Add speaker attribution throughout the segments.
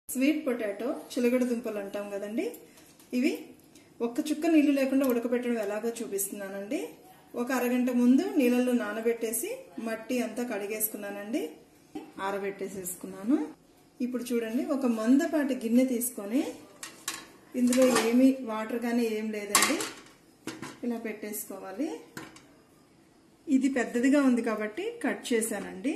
Speaker 1: sweet potato చిలగడ దుంపలు అంటాం కదండి ఇవి ఒక్క చుక్క నీళ్లు లేకుండా ఉడకబెట్టడం ఎలాగో చూపిస్తున్నానండి ఒక అరగంట ముందు నీళ్ళల్లో నానబెట్టేసి మట్టి అంతా కడిగేసుకున్నానండి ఆరబెట్టేసేసుకున్నాను ఇప్పుడు చూడండి ఒక మందపాటి గిన్నె తీసుకొని ఇందులో ఏమి వాటర్ కానీ ఏం లేదండి ఇలా పెట్టేసుకోవాలి ఇది పెద్దదిగా ఉంది కాబట్టి కట్ చేశానండి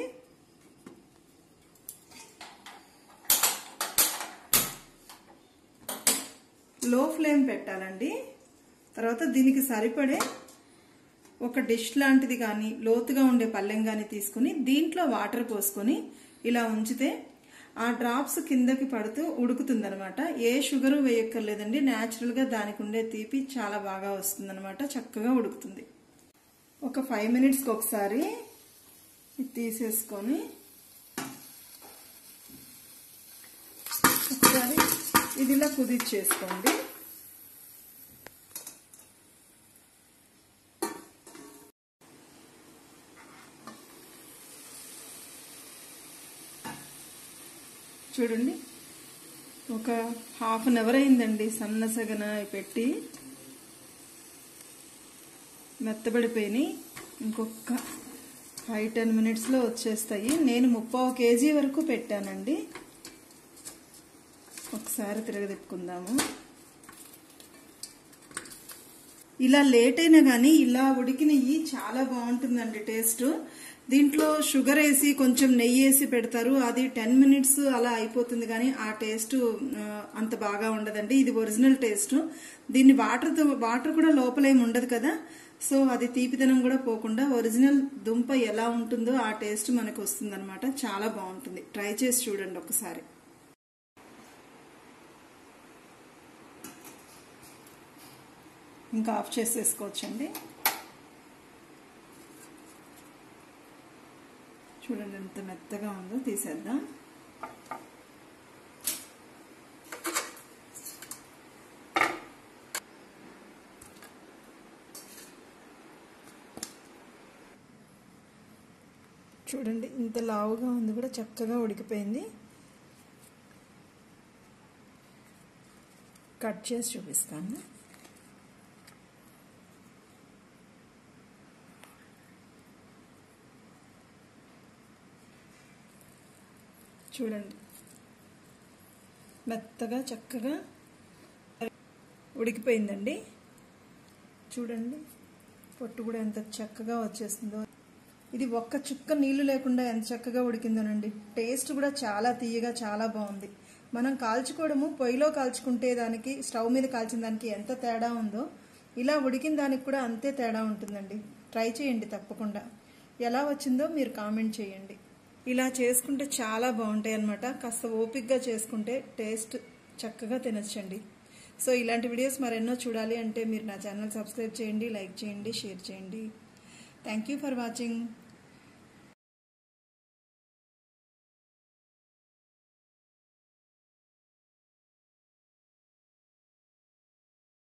Speaker 1: లో ఫ్లేమ్ పెట్టాలండి తర్వాత దీనికి సరిపడే ఒక డిష్ లాంటిది కానీ లోతుగా ఉండే పళ్ళెం కానీ తీసుకుని దీంట్లో వాటర్ పోసుకొని ఇలా ఉంచితే ఆ డ్రాప్స్ కిందకి పడుతూ ఉడుకుతుందనమాట ఏ షుగరు వేయక్కర్లేదండి న్యాచురల్గా దానికి ఉండే తీపి చాలా బాగా వస్తుందన్నమాట చక్కగా ఉడుకుతుంది ఒక ఫైవ్ మినిట్స్కి ఒకసారి ఇది తీసేసుకొని ఒకసారి ఇది ఇలా కుదిర్చేసుకోండి చూడండి ఒక హాఫ్ అన్ అవర్ అయిందండి సన్న సగన పెట్టి మెత్తబడిపోయినాయి ఇంకొక ఫైవ్ టెన్ మినిట్స్లో వచ్చేస్తాయి నేను ముప్పావు కేజీ వరకు పెట్టానండి ఒకసారి తిరగదిప్పుకుందాము ఇలా లేట్ అయినా కానీ ఇలా ఉడికినవి చాలా బాగుంటుందండి టేస్ట్ దీంట్లో షుగర్ వేసి కొంచెం నెయ్యి వేసి పెడతారు అది టెన్ మినిట్స్ అలా అయిపోతుంది కానీ ఆ టేస్ట్ అంత బాగా ఉండదండి ఇది ఒరిజినల్ టేస్ట్ దీన్ని వాటర్తో వాటర్ కూడా లోపలేం ఉండదు కదా సో అది తీపిదనం కూడా పోకుండా ఒరిజినల్ దుంప ఎలా ఉంటుందో ఆ టేస్ట్ మనకు వస్తుంది చాలా బాగుంటుంది ట్రై చేసి చూడండి ఒకసారి ఇంకా ఆఫ్ చేసేసుకోవచ్చండి చూడండి ఎంత మెత్తగా ఉందో తీసేద్దాం చూడండి ఇంత లావుగా ఉంది కూడా చక్కగా ఉడికిపోయింది కట్ చేసి చూపిస్తాను చూడండి మెత్తగా చక్కగా ఉడికిపోయిందండి చూడండి పొట్టు కూడా ఎంత చక్కగా వచ్చేస్తుందో ఇది ఒక్క చుక్క నీళ్లు లేకుండా ఎంత చక్కగా ఉడికిందోనండి టేస్ట్ కూడా చాలా తీయగా చాలా బాగుంది మనం కాల్చుకోవడము పొయ్యిలో కాల్చుకుంటే దానికి స్టవ్ మీద కాల్చిన దానికి ఎంత తేడా ఉందో ఇలా ఉడికిన దానికి కూడా అంతే తేడా ఉంటుందండి ట్రై చేయండి తప్పకుండా ఎలా వచ్చిందో మీరు కామెంట్ చేయండి ఇలా చేసుకుంటే చాలా బాగుంటాయి అనమాట కాస్త ఓపిక్గా చేసుకుంటే టేస్ట్ చక్కగా తినచ్చండి సో ఇలాంటి వీడియోస్ మరెన్నో చూడాలి అంటే మీరు నా ఛానల్ సబ్స్క్రైబ్ చేయండి లైక్ చేయండి షేర్ చేయండి థ్యాంక్ యూ ఫర్ వాచింగ్